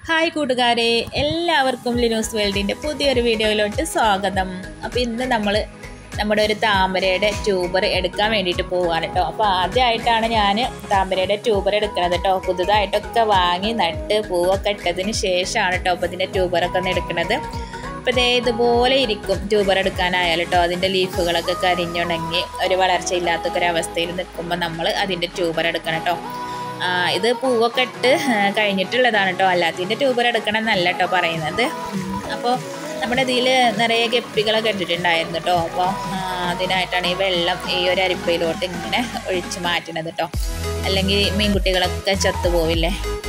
hi കൂട്ടുകാരെ എല്ലാവർക്കും ലിനൂസ് വേൾഡിൻ്റെ പുതിയൊരു വീഡിയോയിലോട്ട് സ്വാഗതം അപ്പോൾ ഇന്ന് നമ്മൾ നമ്മുടെ ഒരു താമരയുടെ ട്യൂബർ എടുക്കാൻ വേണ്ടിയിട്ട് പോവുകയാണ് കേട്ടോ അപ്പോൾ ആദ്യമായിട്ടാണ് ഞാൻ താമരയുടെ ട്യൂബർ എടുക്കുന്നത് കേട്ടോ പുതുതായിട്ടൊക്കെ വാങ്ങി നട്ട് പൂവൊക്കെ ഇട്ടതിന് ശേഷമാണ് കേട്ടോ അപ്പോൾ ഇതിൻ്റെ ട്യൂബറൊക്കെ ഒന്ന് എടുക്കുന്നത് അപ്പോൾ ഇതേ ഇതുപോലെ ഇരിക്കും ട്യൂബർ എടുക്കാനായാലും കേട്ടോ അതിൻ്റെ ലീഫുകളൊക്കെ കരിഞ്ഞുണങ്ങി ഒരു വളർച്ചയില്ലാത്തൊക്കെ ഒരു അവസ്ഥയിൽ നിൽക്കുമ്പോൾ നമ്മൾ അതിൻ്റെ ട്യൂബർ എടുക്കണം കേട്ടോ ആ, ഇത് പൂവൊക്കെ ഇട്ട് ആ, കഴിഞ്ഞിട്ടുള്ളതാണ് കേട്ടോ അല്ലാത്തതിൻ്റെ ട്യൂബർ എടുക്കണം എന്നല്ല കേട്ടോ പറയുന്നത് അപ്പോൾ നമ്മുടെ ഇതിൽ നിറയെ ഗപ്പികളൊക്കെ ഇട്ടിട്ടുണ്ടായിരുന്നു കേട്ടോ അപ്പോൾ അതിനായിട്ടാണ് ഈ വെള്ളം ഈ ഒരു അരിപ്പയിലോട്ട് ഇങ്ങനെ ഒഴിച്ച് മാറ്റുന്നത് കേട്ടോ അല്ലെങ്കിൽ മീൻകുട്ടികളൊക്കെ ചത്തുപോവില്ലേ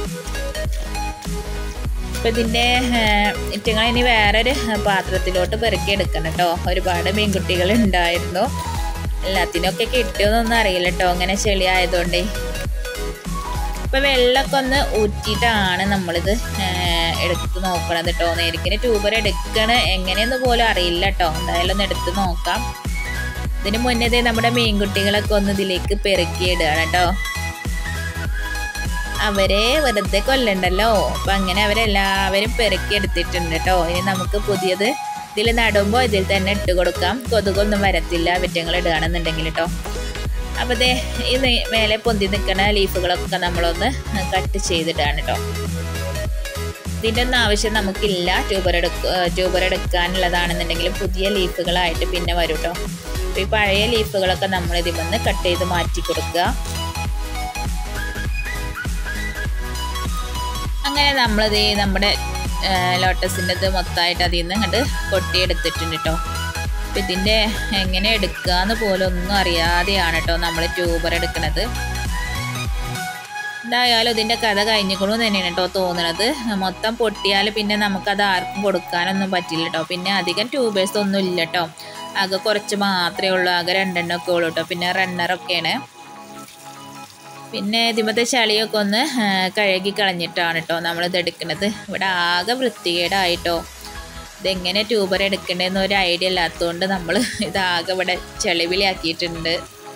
അപ്പോൾ ഇതിൻ്റെ ഇറ്റങ്ങൾ ഇനി വേറൊരു പാത്രത്തിലോട്ട് പെറുക്കി എടുക്കണം കേട്ടോ ഒരുപാട് മീൻകുട്ടികൾ ഉണ്ടായിരുന്നു എല്ലാത്തിനൊക്കെ കിട്ടിയോന്നൊന്നും അറിയില്ല കേട്ടോ അങ്ങനെ ചെളി ആയതുകൊണ്ടേ ഇപ്പം വെള്ളമൊക്കെ ഒന്ന് ഊറ്റിയിട്ടാണ് നമ്മളിത് എടുത്ത് നോക്കണത് കേട്ടോ നേരിക്കിന് ട്യൂബർ എടുക്കണ എങ്ങനെയെന്ന് പോലും അറിയില്ല കേട്ടോ എന്തായാലും ഒന്ന് എടുത്ത് നോക്കാം ഇതിന് മുന്നേ ദേ നമ്മുടെ മീൻകുട്ടികളൊക്കെ ഒന്ന് ഇതിലേക്ക് പെറുക്കി ഇടുകയാണ് കേട്ടോ അവരെ വെറുതെ കൊല്ലണ്ടല്ലോ അപ്പം അങ്ങനെ അവരെല്ലാവരും പെറുക്കി എടുത്തിട്ടുണ്ട് കേട്ടോ ഇനി നമുക്ക് പുതിയത് ഇതിൽ നടുമ്പോൾ ഇതിൽ തന്നെ ഇട്ട് കൊടുക്കാം കൊതുകൊന്നും വരത്തില്ല വിറ്റങ്ങൾ ഇടുകയാണെന്നുണ്ടെങ്കിൽ കേട്ടോ അപ്പോൾ ദേ ഈ നേ- മേലെ പൊന്തി നിൽക്കുന്ന ലീഫുകളൊക്കെ നമ്മളൊന്ന് കട്ട് ചെയ്തിട്ടാണ് കേട്ടോ ഇതിൻ്റെ ഒന്നും ആവശ്യം നമുക്കില്ല ട്യൂബർ എടുക്ക ട്യൂബർ എടുക്കാനുള്ളതാണെന്നുണ്ടെങ്കിൽ പുതിയ ലീഫുകളായിട്ട് പിന്നെ വരും കേട്ടോ അപ്പോൾ ഈ പഴയ ലീഫുകളൊക്കെ നമ്മൾ ഇതിൽ നിന്ന് കട്ട് ചെയ്ത് മാറ്റി കൊടുക്കുക അങ്ങനെ നമ്മളിത് നമ്മുടെ ലോട്ടസിൻ്റെ ഇത് മൊത്തമായിട്ട് അതിൽ നിന്ന് ഇങ്ങോട്ട് കൊട്ടിയെടുത്തിട്ടുണ്ട് കേട്ടോ അപ്പം ഇതിൻ്റെ എങ്ങനെ എടുക്കാന്ന് പോലും ഒന്നും അറിയാതെയാണ് കേട്ടോ നമ്മൾ ട്യൂബർ എടുക്കുന്നത് എന്തായാലും ഇതിൻ്റെ കഥ കഴിഞ്ഞിക്കണു തന്നെയാണ് കേട്ടോ തോന്നുന്നത് മൊത്തം പൊട്ടിയാൽ പിന്നെ നമുക്കത് ആർക്കും കൊടുക്കാനൊന്നും പറ്റില്ല കേട്ടോ പിന്നെ അധികം ട്യൂബേഴ്സ് ഒന്നും ഇല്ല കേട്ടോ ആകെ കുറച്ച് മാത്രമേ ഉള്ളൂ ആകെ രണ്ടെണ്ണം ഒക്കെ ഉള്ളൂ കേട്ടോ പിന്നെ റണ്ണറൊക്കെയാണ് പിന്നെ ഇതിമത്തെ ചളിയൊക്കെ ഒന്ന് ആ, കഴുകി കളഞ്ഞിട്ടാണ് കേട്ടോ നമ്മളിത് എടുക്കുന്നത് ഇവിടെ ആകെ വൃത്തികേടായിട്ടോ ഇതെങ്ങനെ ട്യൂബർ എടുക്കണ്ടേന്ന് ഒരു ഐഡിയ ഇല്ലാത്തതുകൊണ്ട് നമ്മൾ ഇതാകെ ഇവിടെ ചെളിവിളിയാക്കിയിട്ടുണ്ട്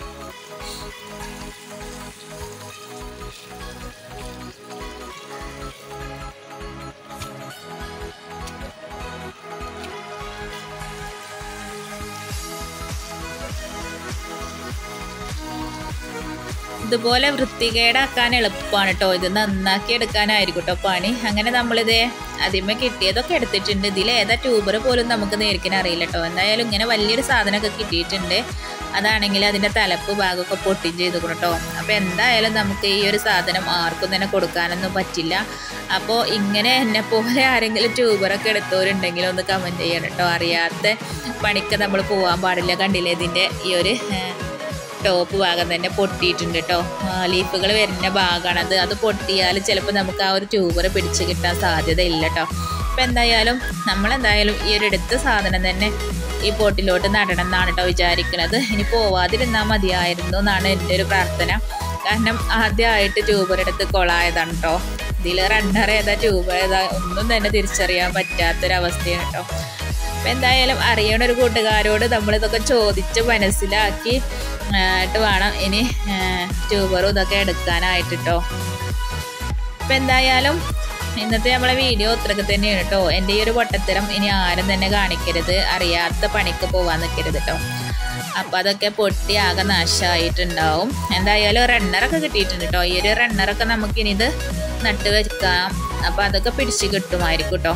ഇതുപോലെ വൃത്തികേടാക്കാൻ എളുപ്പമാണ് കേട്ടോ ഇത് നന്നാക്കി എടുക്കാനായിരിക്കും കേട്ടോ പണി അങ്ങനെ നമ്മളിത് അതിന്മേ കിട്ടിയതൊക്കെ എടുത്തിട്ടുണ്ട് ഇതിൽ ഏതാ ട്യൂബർ പോലും നമുക്ക് നേരിക്കാൻ അറിയില്ല കേട്ടോ എന്തായാലും ഇങ്ങനെ വലിയൊരു സാധനമൊക്കെ കിട്ടിയിട്ടുണ്ട് അതാണെങ്കിൽ അതിൻ്റെ തലപ്പ് ഭാഗമൊക്കെ പൊട്ടിയും ചെയ്തു കേട്ടോ അപ്പോൾ എന്തായാലും നമുക്ക് ഈ ഒരു സാധനം ആർക്കും തന്നെ കൊടുക്കാനൊന്നും പറ്റില്ല അപ്പോൾ ഇങ്ങനെ എന്നെ പോലെ ആരെങ്കിലും ട്യൂബറൊക്കെ എടുത്തവരുണ്ടെങ്കിൽ ഒന്ന് കമൻറ്റ് ചെയ്യണം കേട്ടോ അറിയാത്ത പണിക്ക് നമ്മൾ പോകാൻ പാടില്ല കണ്ടില്ലേ ഇതിൻ്റെ ഈ ഒരു ഏഹ്, ടോപ്പ് ഭാഗം തന്നെ പൊട്ടിയിട്ടുണ്ട് കേട്ടോ ലീഫുകൾ വരുന്ന ഭാഗമാണത് അത് പൊട്ടിയാൽ ചിലപ്പോൾ നമുക്ക് ആ ഒരു ട്യൂബർ പിടിച്ച് കിട്ടാൻ സാധ്യത ഇല്ല കേട്ടോ അപ്പം എന്തായാലും നമ്മളെന്തായാലും ഈ ഒരു എടുത്ത സാധനം തന്നെ ഈ പോട്ടിലോട്ട് നടണം എന്നാണ് കേട്ടോ വിചാരിക്കുന്നത് ഇനി പോവാതിരുന്നാൽ മതിയായിരുന്നു എന്നാണ് എൻ്റെ ഒരു പ്രാർത്ഥന കാരണം ആദ്യമായിട്ട് ട്യൂബർ എടുത്ത് കൊളായതാണ് കേട്ടോ ഇതിൽ റണ്ണർ ഏതാ ട്യൂബർ ഏതാ ഒന്നും തന്നെ തിരിച്ചറിയാൻ പറ്റാത്തൊരവസ്ഥയാണ് കേട്ടോ അപ്പം എന്തായാലും അറിയണ ഒരു കൂട്ടുകാരോട് നമ്മളിതൊക്കെ ചോദിച്ച് മനസ്സിലാക്കി ആ, ട്ട് വേണം ഇനി ട്യൂബറും ഇതൊക്കെ എടുക്കാനായിട്ട് കേട്ടോ അപ്പം എന്തായാലും ഇന്നത്തെ നമ്മളെ വീഡിയോ ഇത്രയൊക്കെ തന്നെയാണ് കേട്ടോ എൻ്റെ ഈ ഒരു പൊട്ടത്തരം ഇനി ആരും തന്നെ കാണിക്കരുത് അറിയാത്ത പണിക്ക് പോവാൻ നിൽക്കരുത് കേട്ടോ അപ്പം അതൊക്കെ പൊട്ടി ആകെ നാശമായിട്ടുണ്ടാവും എന്തായാലും റണ്ണറൊക്കെ കിട്ടിയിട്ടുണ്ട് കേട്ടോ ഈ ഒരു റണ്ണറൊക്കെ നമുക്കിനി ഇത് നട്ട് വെക്കാം അപ്പം അതൊക്കെ പിടിച്ച് കിട്ടുമായിരിക്കും കേട്ടോ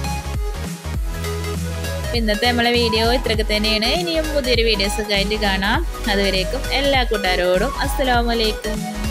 അപ്പം ഇന്നത്തെ നമ്മളെ വീഡിയോ ഇത്രയൊക്കെ തന്നെയാണ് ഇനിയും പുതിയൊരു വീഡിയോസൊക്കെ ആയിട്ട് കാണാം അതുവരേക്കും എല്ലാ കൂട്ടുകാരോടും അസ്സലാമലൈക്കും